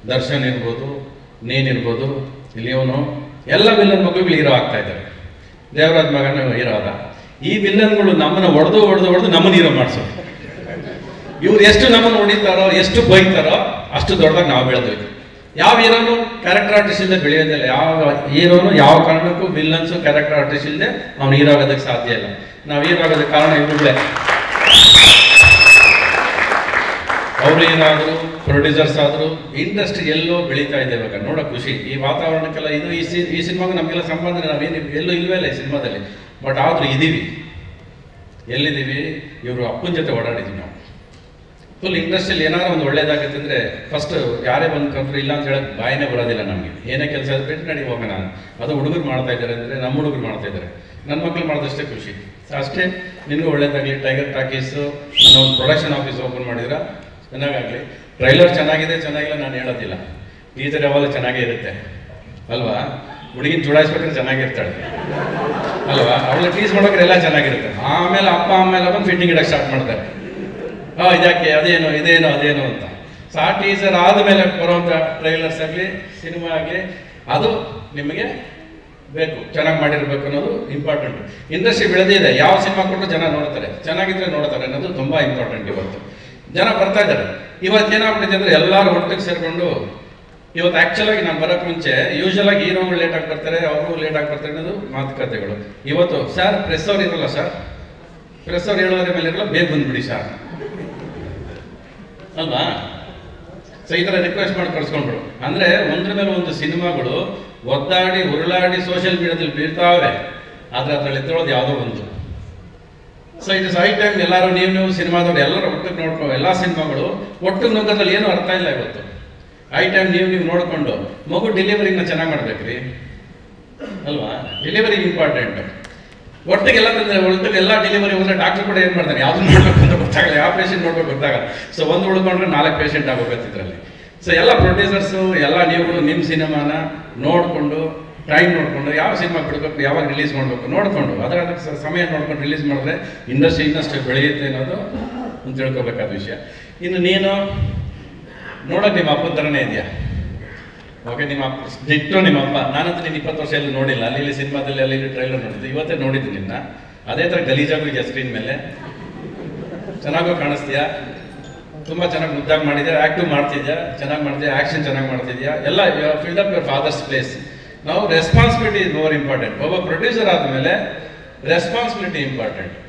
ದರ್ಶನ್ ಇರ್ಬೋದು ನೀನ್ ಇರ್ಬೋದು ಇಲ್ಲಿ ಇವನು ಎಲ್ಲ ವಿಲ್ಲನ್ ಮಕ್ಕಳುಗಳು ಹೀರೋ ಆಗ್ತಾ ಇದ್ದಾರೆ ದೇವರಾಜ್ ಮಗನ ಹೀರೋ ಆದ ಈ ವಿಲ್ಲನ್ಗಳು ನಮ್ಮನ್ನ ಹೊಡೆದು ಹೊಡೆದು ಹೊಡೆದು ನಮ್ಮನ್ನ ಹೀರೋ ಮಾಡಿಸೋದು ಇವ್ರು ಎಷ್ಟು ನಮ್ಮನ್ನು ಹೊಡಿತಾರೋ ಎಷ್ಟು ಬೈತಾರೋ ಅಷ್ಟು ದೊಡ್ಡದಾಗಿ ನಾವು ಬೆಳೆದ್ವಿ ಯಾವ ಹೀರೋನು ಕ್ಯಾರೆಕ್ಟರ್ ಆರ್ಟಿಸ್ಟ್ ಇಲ್ಲದೆ ಬೆಳೆಯೋದಿಲ್ಲ ಯಾವ ಹೀರೋನು ಯಾವ ಕಾರಣಕ್ಕೂ ವಿಲ್ಲನ್ಸು ಕ್ಯಾರೆಕ್ಟರ್ ಆರ್ಟಿಸ್ಟ್ ಇಲ್ಲದೆ ಅವ್ನು ಹೀರೋ ಆಗೋದಕ್ಕೆ ಸಾಧ್ಯ ಇಲ್ಲ ನಾವು ಹೀರೋ ಆಗೋದಕ್ಕೆ ಕಾರಣ ಇವುಗಳೇ ಅವರು ಏನಾದ್ರು ಪ್ರೊಡ್ಯೂಸರ್ಸ್ ಆದ್ರು ಇಂಡಸ್ಟ್ರಿ ಎಲ್ಲೋ ಬೆಳೀತಾ ಇದೆ ಇವಾಗ ನೋಡೋ ಖುಷಿ ಈ ವಾತಾವರಣಕ್ಕೆಲ್ಲ ಇದು ಈ ಸಿ ಈ ಸಿನಿಮಾಗೂ ನಮಗೆಲ್ಲ ಸಂಬಂಧ ನಾವೇನು ಎಲ್ಲೂ ಇಲ್ವೇ ಇಲ್ಲ ಈ ಸಿನಿಮಾದಲ್ಲಿ ಬಟ್ ಆದ್ರೂ ಇದೀವಿ ಎಲ್ಲಿದ್ದೀವಿ ಇವರು ಅಪ್ಪನ ಜೊತೆ ಓಡಾಡಿದ್ವಿ ನಾವು ಫುಲ್ ಇಂಡಸ್ಟ್ರಿಯಲ್ಲಿ ಏನಾದ್ರು ಒಂದು ಒಳ್ಳೇದಾಗುತ್ತೆ ಅಂದ್ರೆ ಫಸ್ಟ್ ಯಾರೇ ಬಂದು ಕಂಡ್ರು ಇಲ್ಲ ಅಂತ ಹೇಳಕ್ ಬಾಯಿನೇ ಬರೋದಿಲ್ಲ ನಮಗೆ ಏನೇ ಕೆಲಸ ಬಿಟ್ಟು ನಡಿ ಹೋಗೋಣ ಅದು ಹುಡುಗರು ಮಾಡ್ತಾ ಇದ್ದಾರೆ ಅಂದ್ರೆ ನಮ್ಮ ಹುಡುಗರು ಮಾಡ್ತಾ ಇದ್ದಾರೆ ನನ್ನ ಮಕ್ಳು ಮಾಡಿದಷ್ಟೇ ಖುಷಿ So ಅಷ್ಟೇ ನಿನಗೂ ಒಳ್ಳೇದಾಗಲಿ ಟೈಗರ್ ಟಾಕೀಸು ನಾನು ಒಂದು ಪ್ರೊಡಕ್ಷನ್ ಆಫೀಸ್ ಓಪನ್ ಮಾಡಿದ್ರ ಚೆನ್ನಾಗಾಗಲಿ ಟ್ರೈಲರ್ ಚೆನ್ನಾಗಿದೆ ಚೆನ್ನಾಗಿಲ್ಲ ನಾನು ಹೇಳೋದಿಲ್ಲ ಟೀಚರ್ ಯಾವಾಗಲೂ ಚೆನ್ನಾಗೇ ಇರುತ್ತೆ ಅಲ್ವಾ ಹುಡುಗಿನ ಚುಡಾಯಿಸ್ಬೇಕಾದ್ರೆ ಚೆನ್ನಾಗಿರ್ತಾಳೆ ಅಲ್ವಾ ಅವಳ ಟೀಸ್ ಮಾಡೋಕೆ ಎಲ್ಲ ಚೆನ್ನಾಗಿರುತ್ತೆ ಆಮೇಲೆ ಅಪ್ಪ ಅಮ್ಮ ಎಲ್ಲ ಬಂದು ಫಿಟ್ಟಿಂಗ್ ಇಡಕ್ಕೆ ಸ್ಟಾರ್ಟ್ ಮಾಡ್ತಾರೆ ಆ ಇದಕ್ಕೆ ಅದೇನು ಇದೇನು ಅದೇನು ಅಂತ ಸೊ ಆ ಟೀಸರ್ ಆದಮೇಲೆ ಬರುವಂಥ ಟ್ರೈಲರ್ಸ್ ಆಗಲಿ ಸಿನಿಮಾ ಆಗಲಿ ಅದು ನಿಮಗೆ ಬೇಕು ಚೆನ್ನಾಗಿ ಮಾಡಿರ್ಬೇಕು ಅನ್ನೋದು ಇಂಪಾರ್ಟೆಂಟ್ ಇಂಡಸ್ಟ್ರಿ ಬೆಳೆದಿದೆ ಯಾವ ಸಿನಿಮಾ ಕೊಟ್ಟರು ಜನ ನೋಡ್ತಾರೆ ಚೆನ್ನಾಗಿದ್ರೆ ನೋಡ್ತಾರೆ ಅನ್ನೋದು ತುಂಬಾ ಇಂಪಾರ್ಟೆಂಟ್ ಇವತ್ತು ಜನ ಬರ್ತಾ ಇದ್ದಾರೆ ಇವತ್ತು ಏನಾಗ್ಬಿಟ್ಟಿದೆ ಅಂದ್ರೆ ಎಲ್ಲರೂ ಒಟ್ಟಿಗೆ ಸೇರ್ಕೊಂಡು ಇವತ್ತು ಆಕ್ಚುಲ್ ಆಗಿ ನಾನು ಬರೋಕ್ ಮುಂಚೆ ಯೂಶಲ್ ಆಗಿ ಹೀರೋಗಳು ಲೇಟ್ ಆಗಿ ಬರ್ತಾರೆ ಅವರು ಲೇಟ್ ಆಗಿ ಬರ್ತಾರೆ ಅನ್ನೋದು ಮಾತುಕತೆಗಳು ಇವತ್ತು ಸರ್ ಪ್ರೆಸ್ ಅವ್ರು ಇರಲ್ಲ ಸರ್ ಪ್ರೆಸ್ ಅವ್ರು ಹೇಳೋದ್ರ ಮೇಲೆ ಇರಲ್ಲ ಬೇಗ ಬಂದ್ಬಿಡಿ ಸರ್ ಅಲ್ವಾ ಸೊ ಈ ಥರ ರಿಕ್ವೆಸ್ಟ್ ಮಾಡಿ ಕರ್ಸ್ಕೊಂಡ್ರು ಅಂದ್ರೆ ಒಂದ್ರ ಮೇಲೆ ಒಂದು ಸಿನಿಮಾಗಳು ಒದ್ದಾಡಿ ಉರುಳಾಡಿ ಸೋಷಿಯಲ್ ಮೀಡಿಯಾದಲ್ಲಿ ಬೀಳ್ತಾವೆ ಆದ್ರೆ ಅದ್ರಲ್ಲಿ ಎತ್ತೋದು ಯಾವುದೋ ಒಂದು so it is I time ಎಲ್ಲರೂ ನೀವು ನೀವು ಸಿನಿಮಾದವ್ರು ಎಲ್ಲರೂ ಒಟ್ಟಿಗೆ ನೋಡ್ಕೊ ಎಲ್ಲ ಸಿನಿಮಾಗಳು ಒಟ್ಟಿಗೆ ನುಗ್ಗೋದ್ರಲ್ಲಿ ಏನು ಅರ್ಥ ಇಲ್ಲ ಇವತ್ತು ಐ ಟೈಮ್ ನೀವು ನೀವು ನೋಡ್ಕೊಂಡು ಮಗು ಡೆಲಿವರಿನ ಚೆನ್ನಾಗಿ ಮಾಡ್ಬೇಕ್ರಿ ಅಲ್ವಾ ಡೆಲಿವರಿ ಇಂಪಾರ್ಟೆಂಟ್ ಒಟ್ಟಿಗೆ ಎಲ್ಲ ತಂದ್ರೆ ಒಟ್ಟಿಗೆ ಎಲ್ಲ ಡೆಲಿವರಿ ಹೋದ್ರೆ ಡಾಕ್ಟರ್ ಕೂಡ ಏನ್ ಮಾಡ್ತಾರೆ ಯಾವ್ದು ನೋಡ್ಬೇಕು ಅಂತ ಗೊತ್ತಾಗಲ್ಲ ಯಾವ ಪೇಷಂಟ್ ನೋಡ್ಬೇಕು ಗೊತ್ತಾಗಲ್ಲ ಸೊ ಒಂದು ಉಳ್ಕೊಂಡ್ರೆ ನಾಲ್ಕು ಪೇಷಂಟ್ ಆಗೋಗುತ್ತೆ ಇದರಲ್ಲಿ ಸೊ ಎಲ್ಲ ಪ್ರೊಡ್ಯೂಸರ್ಸು ಎಲ್ಲ ನೀವುಗಳು ನಿಮ್ಮ ಸಿನಿಮಾನ ನೋಡಿಕೊಂಡು ಟೈಮ್ ನೋಡಿಕೊಂಡು ಯಾವ ಸಿನಿಮಾ ಬಿಡಬೇಕು ಯಾವಾಗ ರಿಲೀಸ್ ಮಾಡಬೇಕು ನೋಡಿಕೊಂಡು ಅದರ ಅದಕ್ಕೆ ಸ- ಸಮಯ ನೋಡ್ಕೊಂಡು ರಿಲೀಸ್ ಮಾಡಿದ್ರೆ ಇಂಡಸ್ಟ್ರಿ ಇನ್ನಷ್ಟು ಬೆಳೆಯುತ್ತೆ ಅನ್ನೋದು ಒಂದು ತಿಳ್ಕೊಬೇಕಾದ ವಿಷಯ ಇನ್ನು ನೀನು ನೋಡೋಕೆ ನಿಮ್ಮ ಅಪ್ಪನ ಥರನೇ ಇದೆಯಾ ಓಕೆ ನಿಮ್ಮ ಅಪ್ಪ ದಿಟ್ಟು ನಿಮ್ಮ ಅಪ್ಪ ನಾನಂತೂ ನೀನು ಇಪ್ಪತ್ತು ವರ್ಷ ಎಲ್ಲ ನೋಡಿಲ್ಲ ಅಲ್ಲಿ ಇಲ್ಲಿ ಸಿನಿಮಾದಲ್ಲಿ ಅಲ್ಲಿ ಇಲ್ಲಿ ಟ್ರೈಲರ್ ನೋಡಿದ್ದೆ ಇವತ್ತೇ ನೋಡಿದ್ದು ನಿನ್ನ ಅದೇ ಥರ ಗಲೀಜಾಗೂ ಇದೆಯಾ ಸ್ಕ್ರೀನ್ ಮೇಲೆ ಚೆನ್ನಾಗೂ ಕಾಣಿಸ್ತೀಯಾ ತುಂಬ ಚೆನ್ನಾಗಿ ಮುದ್ದಾಗಿ ಮಾಡಿದ್ಯಾ ಆ್ಯಕ್ಟಿವ್ ಮಾಡ್ತಿದ್ಯಾ ಚೆನ್ನಾಗಿ ಮಾಡ್ತೀಯಾ ಆ್ಯಕ್ಷನ್ ಚೆನ್ನಾಗಿ ಮಾಡ್ತಿದ್ಯಾ ಎಲ್ಲ filled up your father's place ನಾವು ರೆಸ್ಪಾನ್ಸಿಬಿಲಿಟಿ ಇಸ್ ಮೋರ್ ಇಂಪಾರ್ಟೆಂಟ್ ಒಬ್ಬ ಪ್ರೊಡ್ಯೂಸರ್ ಆದಮೇಲೆ ರೆಸ್ಪಾನ್ಸಿಬಿಲಿಟಿ ಇಂಪಾರ್ಟೆಂಟ್